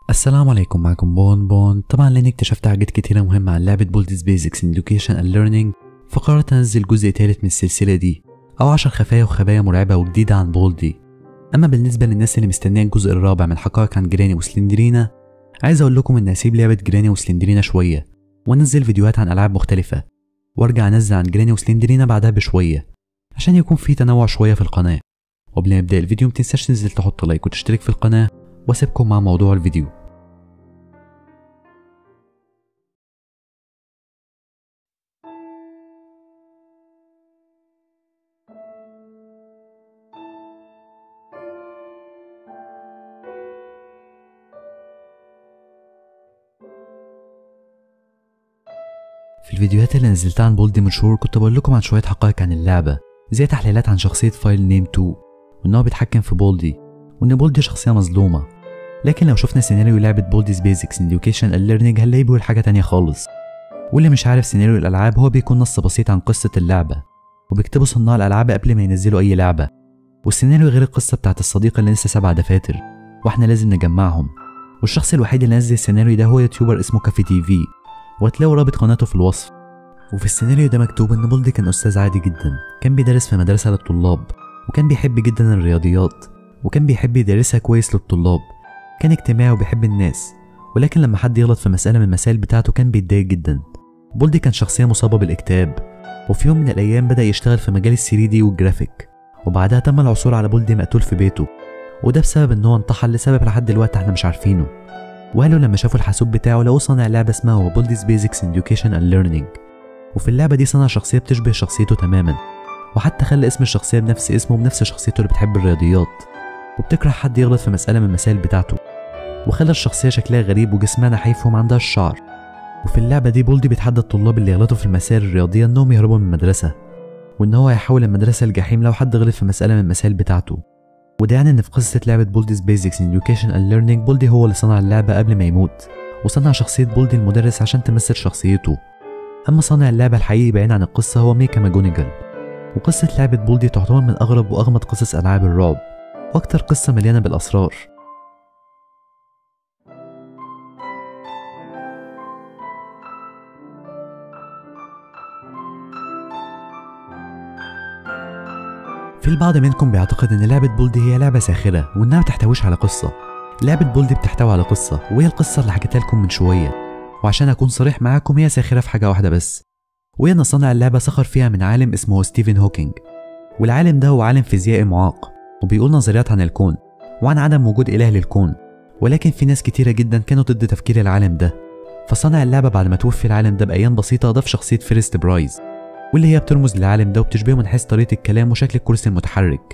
السلام عليكم معكم بون بون طبعا لاني اكتشفت حاجات كتيرة مهمة عن لعبة بولدز بيزكس ان education and learning فقررت انزل جزء تالت من السلسلة دي او عشر خفايا وخبايا مرعبة وجديدة عن بولدي اما بالنسبة للناس اللي مستنية الجزء الرابع من حقائق عن جراني وسلندرينا عايز اقول لكم اني هسيب لعبة جراني وسلندرينا شوية وانزل فيديوهات عن العاب مختلفة وارجع انزل عن جراني وسلندرينا بعدها بشوية عشان يكون في تنوع شوية في القناة وقبل ما نبدأ الفيديو متنساش تنزل تحط لايك وتشترك في القناة واسيبكم مع موضوع الفيديو في الفيديوهات اللي نزلتها عن بولدي من شهور كنت بقول لكم عن شوية حقائق عن اللعبة زي تحليلات عن شخصية فايل نيم 2 وإن هو بيتحكم في بولدي وإن بولدي شخصية مظلومة لكن لو شفنا سيناريو لعبة بولديز بيزكس إديوكيشن اند ليرنينج هنلاقيه بيقول حاجة تانية خالص واللي مش عارف سيناريو الألعاب هو بيكون نص بسيط عن قصة اللعبة وبيكتبوا صناع الألعاب قبل ما ينزلوا أي لعبة والسيناريو غير القصة بتاعت الصديق اللي لسه سبع دفاتر واحنا لازم نجمعهم والشخص الوحيد اللي نزل السيناريو ده هو يوتيوبر اسمه كافي تي في وهتلاقوا رابط قناته في الوصف وفي السيناريو ده مكتوب ان بولدي كان استاذ عادي جدا كان بيدرس في مدرسة للطلاب وكان بيحب جدا الرياضيات وكان بيحب يدرسها كويس للطلاب كان اجتماعي وبيحب الناس ولكن لما حد يغلط في مسألة من المسائل بتاعته كان بيتضايق جدا بولدي كان شخصية مصابة بالاكتئاب وفي يوم من الأيام بدأ يشتغل في مجال الثري دي والجرافيك وبعدها تم العثور على بولدي مقتول في بيته وده بسبب ان هو انتحر لسبب لحد دلوقتي احنا مش عارفينه واهله لما شافوا الحاسوب بتاعه لقوه صانع لعبة اسمها هو بولديز بيزكس Education and Learning وفي اللعبة دي صنع شخصية بتشبه شخصيته تماما وحتى خلى اسم الشخصية بنفس اسمه وبنفس شخصيته اللي بتحب الرياضيات وبتكره حد يغلط في مسألة من المسائل بتاعته وخلى الشخصية شكلها غريب وجسمها نحيف وما عندهاش شعر وفي اللعبة دي بولدي بيتحدى الطلاب اللي يغلطوا في المسائل الرياضية انهم يهربوا من المدرسة وان هو هيحول المدرسة لجحيم لو حد غلط في مسألة من المسائل بتاعته وده يعني ان في قصة لعبة بولديز بيزكس Education and Learning بولدي هو اللي صنع اللعبة قبل ما يموت وصنع شخصية بولدي المدرس عشان تمثل شخصيته أما صانع اللعبة الحقيقي بعيد عن القصة هو ميكا ماجونيجال وقصة لعبة بولدي تعتبر من أغرب وأغمض قصص ألعاب الرعب وأكتر قصة مليانة بالأسرار في البعض منكم بيعتقد ان لعبة بولدي هي لعبة ساخرة وانها بتحتويش على قصة لعبة بولدي بتحتوي على قصة وهي القصة اللي حكيتها لكم من شوية وعشان اكون صريح معاكم هي ساخرة في حاجة واحدة بس وهي ان صانع اللعبة سخر فيها من عالم اسمه ستيفن هوكينج والعالم ده هو عالم فيزيائي معاق وبيقول نظريات عن الكون وعن عدم وجود اله للكون ولكن في ناس كتيرة جدا كانوا ضد تفكير العالم ده فصنع اللعبة بعد ما توفي العالم ده بأيام بسيطة ضاف شخصية فيرست برايز واللي هي بترمز للعالم ده وبتشبهه من حيث طريقة الكلام وشكل الكرسي المتحرك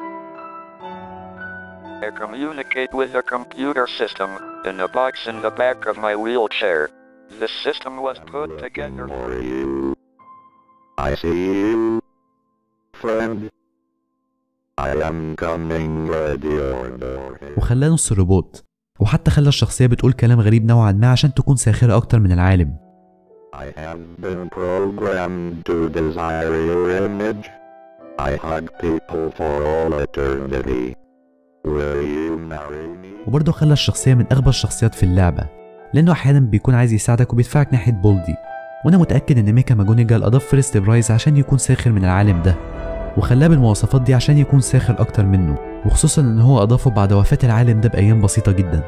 I communicate with a computer system in a box in the back of my wheelchair. This system was put together. for you. I see you, friend. I am coming at your door. وخلاه نص روبوت وحتى خلى الشخصية بتقول كلام غريب نوعا ما عشان تكون ساخرة أكتر من العالم I have been programmed to desire your image. I hug people for all eternity. Will you marry me? وبرضه خلى الشخصية من أغبى الشخصيات في اللعبة لأنه أحيانا بيكون عايز يساعدك وبيدفعك ناحية بولدي وأنا متأكد إن ميكا ماجونيجال أضاف فيرست برايز عشان يكون ساخر من العالم ده وخلاه بالمواصفات دي عشان يكون ساخر أكتر منه وخصوصا إن هو أضافه بعد وفاة العالم ده بأيام بسيطة جدا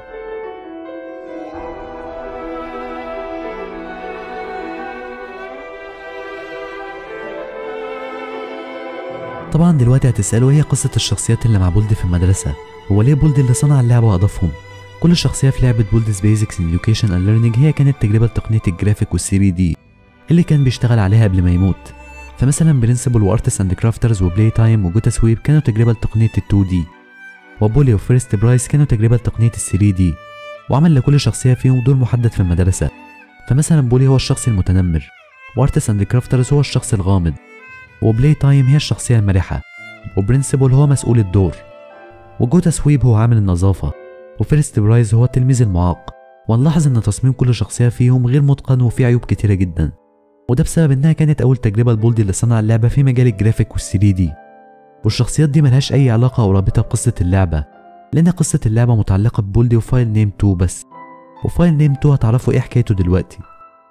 طبعا دلوقتي هتسألوا ايه قصة الشخصيات اللي مع بولدي في المدرسة هو ليه بولدي اللي صنع اللعبة وأضافهم كل شخصية في لعبة بولديز بيزكس Education and Learning هي كانت تجربة لتقنية الجرافيك والسي دي اللي كان بيشتغل عليها قبل ما يموت فمثلا برنسبل وارتس اند كرافترز وبلاي تايم وجوتا سويب كانوا تجربة لتقنية ال 2 دي وبولي وفيرست برايس كانوا تجربة لتقنية ال 3 دي وعمل لكل شخصية فيهم دور محدد في المدرسة فمثلا بولي هو الشخص المتنمر وارتس اند كرافترز هو الشخص الغامض وبلاي تايم هي الشخصية المرحة وبرنسبل هو مسؤول الدور وجوتا سويب هو عامل النظافة وفيرست برايز هو التلميذ المعاق ونلاحظ ان تصميم كل شخصية فيهم غير متقن وفيه عيوب كتيرة جدا وده بسبب انها كانت اول تجربة لبولدي اللي صنع اللعبة في مجال الجرافيك وال 3 دي والشخصيات دي ملهاش اي علاقة او رابطة بقصة اللعبة لأن قصة اللعبة متعلقة ببولدي وفايل نيم 2 بس وفايل نيم 2 هتعرفوا ايه حكايته دلوقتي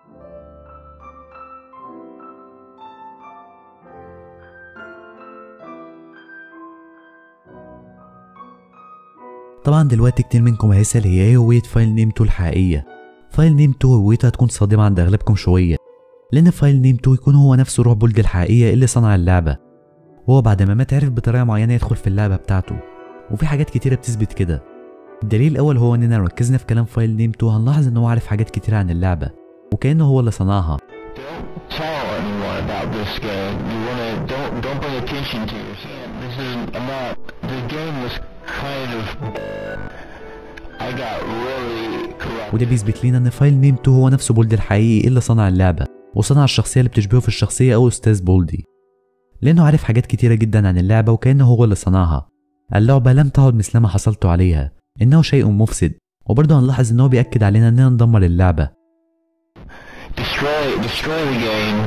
طبعا دلوقتي كتير منكم هيسأل هي ايه هوية فايل نيم 2 الحقيقية فايل نيم 2 هويته هتكون صادمة عند أغلبكم شوية لأن فايل نيم 2 يكون هو نفسه روح بولد الحقيقية اللي صنع اللعبة وهو بعد ما مات عرف بطريقة معينة يدخل في اللعبة بتاعته وفي حاجات كتيرة بتثبت كده الدليل الأول هو إننا لو ركزنا في كلام فايل نيم 2 هنلاحظ إن هو عارف حاجات كتيرة عن اللعبة وكأنه هو اللي صنعها Don't tell anyone about this game. You wanna don't don't pay attention to your hand. This is I'm not the game was kind of I got really corrupt. وده بيثبت لنا إن فايل نيم 2 هو نفسه بولدي الحقيقي اللي صنع اللعبة وصنع الشخصية اللي بتشبهه في الشخصية أو أستاذ بولدي لأنه عارف حاجات كتيرة جدا عن اللعبة وكأنه هو اللي صنعها اللعبة لم تعد مثل ما حصلت عليها إنه شيء مفسد وبرضه هنلاحظ إنه بيأكد علينا إننا ندمر اللعبة Destroy destroy the game.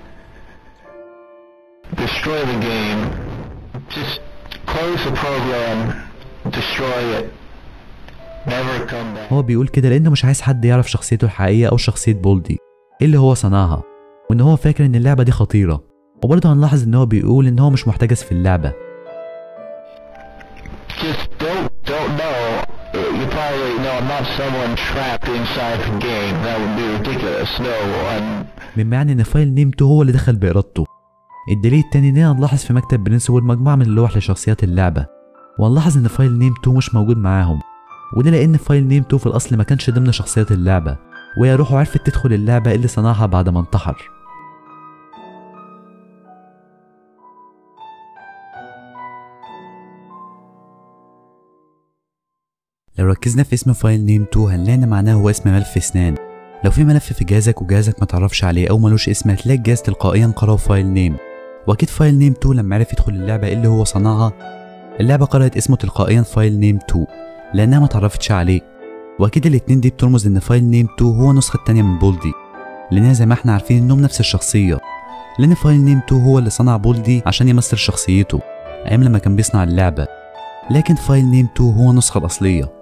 Destroy the game. Just close the program. Destroy it. Never come back. هو بيقول كده لأنه مش عايز حد يعرف شخصيته الحقيقية أو شخصية بولدي اللي هو صنعها وإن هو فاكر إن اللعبة دي خطيرة وبرضه هنلاحظ إن هو بيقول إن هو مش محتجز في اللعبة Just don't don't know. You probably know I'm not someone trapped inside the game. That would be ridiculous. No, I'm مما يعني إن فايل نيم 2 هو اللي دخل بإرادته الدليل التاني إننا نلاحظ في مكتب برنسبل مجموعة من اللوح لشخصيات اللعبة ونلاحظ إن فايل نيم 2 مش موجود معاهم وده لأن فايل نيم 2 في الأصل ما كانش ضمن شخصيات اللعبة وهي روحه عرفت تدخل اللعبة اللي صنعها بعد ما انتحر لو ركزنا في اسم فايل نيم 2 هنلاقي إن معناه هو اسم ملف اسنان لو في ملف في جهازك وجهازك ما تعرفش عليه او ملوش اسم هتلاقي الجهاز تلقائيا قرأ فايل نيم واكيد فايل نيم 2 لما عرف يدخل اللعبة اللي هو صنعها اللعبة قرأت اسمه تلقائيا فايل نيم 2 لانها ما تعرفتش عليه واكيد الاتنين دي بترمز ان فايل نيم 2 هو النسخة التانية من بولدي لانها زي ما احنا عارفين انهم نفس الشخصية لان فايل نيم 2 هو اللي صنع بولدي عشان يمثل شخصيته ايام لما كان بيصنع اللعبة لكن فايل نيم 2 هو النسخة الأصلية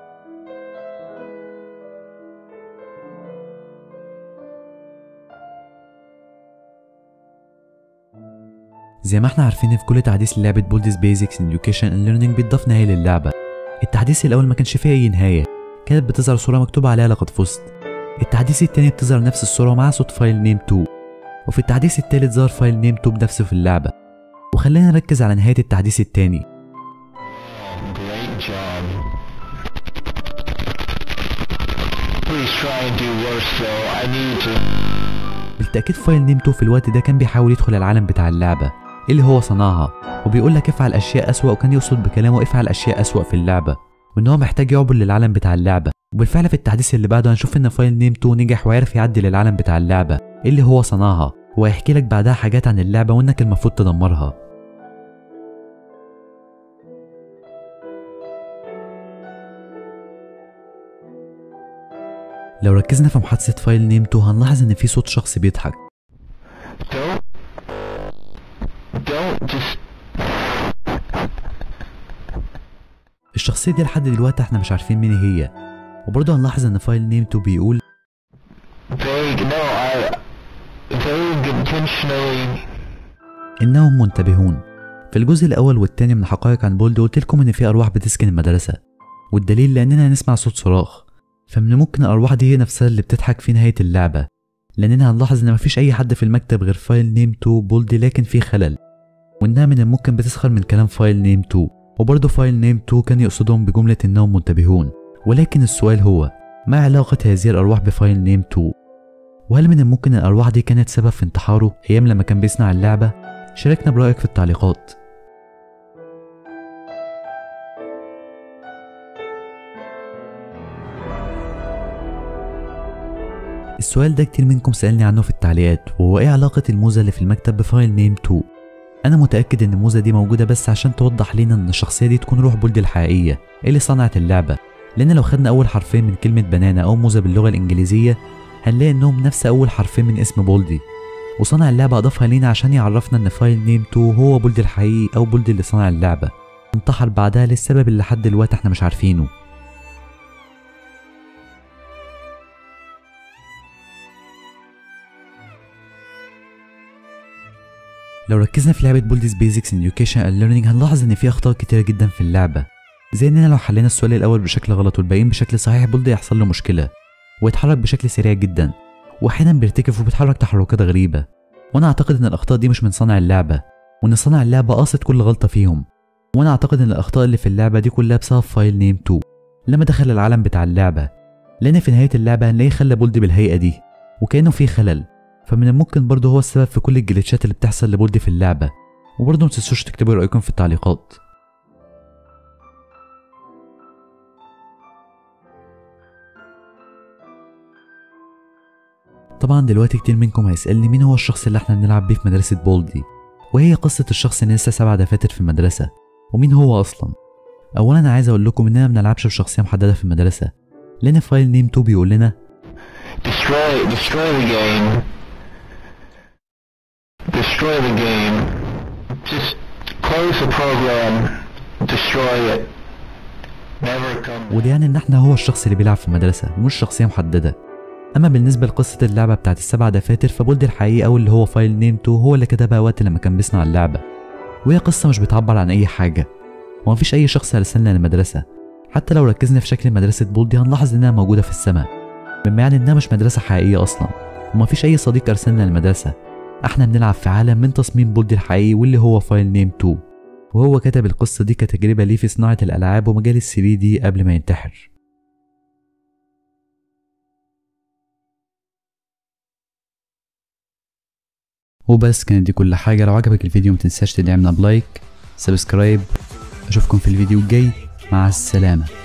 زي ما احنا عارفين في كل تحديث للعبة بولديز بيزكس Education and Learning بيتضاف نهاية للعبة التحديث الأول ما كانش فيه أي نهاية كانت بتظهر صورة مكتوب عليها لقد فزت التحديث التاني بتظهر نفس الصورة مع صوت فايل نيم 2 وفي التحديث التالت ظهر فايل نيم 2 بنفسه في اللعبة وخلينا نركز على نهاية التحديث التاني great job. Please try and do worse though. I need to. بالتأكيد فايل نيم 2 في الوقت ده كان بيحاول يدخل العالم بتاع اللعبة اللي هو صنعها وبيقول لك افعل أشياء أسوأ وكان يقصد بكلامه افعل أشياء أسوأ في اللعبة وإن هو محتاج يعبر للعالم بتاع اللعبة وبالفعل في التحديث اللي بعده هنشوف إن فايل نيم 2 نجح وعرف يعدي للعالم بتاع اللعبة اللي هو صنعها وهيحكي لك بعدها حاجات عن اللعبة وإنك المفروض تدمرها لو ركزنا في محادثة فايل نيم 2 هنلاحظ إن في صوت شخص بيضحك Don't. Don't just. الشخصية دي لحد دلوقتي احنا مش عارفين مين هي وبرضه هنلاحظ إن فايل نيم 2 بيقول Vague. No, I. Vague intentionally. إنهم منتبهون في الجزء الأول والتاني من حقائق عن بولد قلت لكم إن في أرواح بتسكن المدرسة والدليل لأننا هنسمع صوت صراخ فمن الممكن الأرواح دي هي نفسها اللي بتضحك في نهاية اللعبة لأننا هنلاحظ إن مفيش أي حد في المكتب غير فايل نيم 2 بولد لكن في خلل وإنها من الممكن بتسخر من كلام فايل نيم 2 وبرضه فايل نيم 2 كان يقصدهم بجملة إنهم منتبهون ولكن السؤال هو ما علاقة هذه الأرواح بفايل نيم 2 وهل من الممكن الأرواح دي كانت سبب في انتحاره أيام لما كان بيصنع اللعبة؟ شاركنا برأيك في التعليقات السؤال ده كتير منكم سألني عنه في التعليقات وهو ايه علاقة الموزة اللي في المكتب بفايل نيم 2 أنا متأكد إن الموزة دي موجودة بس عشان توضح لنا إن الشخصية دي تكون روح بولدي الحقيقية اللي صنعت اللعبة لأن لو خدنا أول حرفين من كلمة بنانا أو موزة باللغة الإنجليزية هنلاقي إنهم نفس أول حرفين من اسم بولدي وصنع اللعبة أضافها لينا عشان يعرفنا إن فايل نيم 2 هو بولدي الحقيقي أو بولدي اللي صنع اللعبة انتحر بعدها للسبب اللي لحد دلوقتي احنا مش عارفينه لو ركزنا في لعبة بولديز بيزكس Education and Learning هنلاحظ إن في أخطاء كتيرة جدا في اللعبة زي إننا لو حلينا السؤال الأول بشكل غلط والباقيين بشكل صحيح بولدي يحصل له مشكلة ويتحرك بشكل سريع جدا وأحيانا بيرتكب وبيتحرك تحركات غريبة وأنا أعتقد إن الأخطاء دي مش من صانع اللعبة وإن صانع اللعبة قاصد كل غلطة فيهم وأنا أعتقد إن الأخطاء اللي في اللعبة دي كلها بسبب فايل نيم 2 لما دخل العالم بتاع اللعبة لأن في نهاية اللعبة هنلاقيه خلى بولدي بالهيئة دي وكأنه في خلل فمن الممكن برضه هو السبب في كل الجليتشات اللي بتحصل لبولدي في اللعبة وبرضه متنسوش تكتبوا رأيكم في التعليقات طبعا دلوقتي كتير منكم هيسألني مين هو الشخص اللي احنا بنلعب بيه في مدرسة بولدي وهي قصة الشخص اللي لسه سبع دفاتر في المدرسة ومين هو أصلا أولا أنا عايز أقول لكم إننا منلعبش بشخصية محددة في المدرسة لأن فايل نيم 2 بيقول لنا Destroy, destroy the game. Destroy the game. Just close the program. Destroy it. Never come. وده يعني ان احنا هو الشخص اللي بيلعب في المدرسة مش شخصية محددة اما بالنسبة لقصة اللعبة بتاعت السبع دفاتر فبولد الحقيقي او اللي هو فايل نيم 2 هو اللي كتبها وقت لما كان بيصنع اللعبة وهي قصة مش بتعبر عن اي حاجة ومفيش اي شخص ارسلنا للمدرسة حتى لو ركزنا في شكل مدرسة بولدي هنلاحظ انها موجودة في السماء بما يعني انها مش مدرسة حقيقية اصلا ومفيش اي صديق ارسلنا للمدرسة احنا بنلعب في عالم من تصميم بولدي الحقيقي واللي هو فايل نيم 2 وهو كتب القصة دي كتجربة ليه في صناعة الألعاب ومجال الثري دي قبل ما ينتحر وبس كانت دي كل حاجة لو عجبك الفيديو متنساش تدعمنا بلايك سبسكرايب أشوفكم في الفيديو الجاي مع السلامة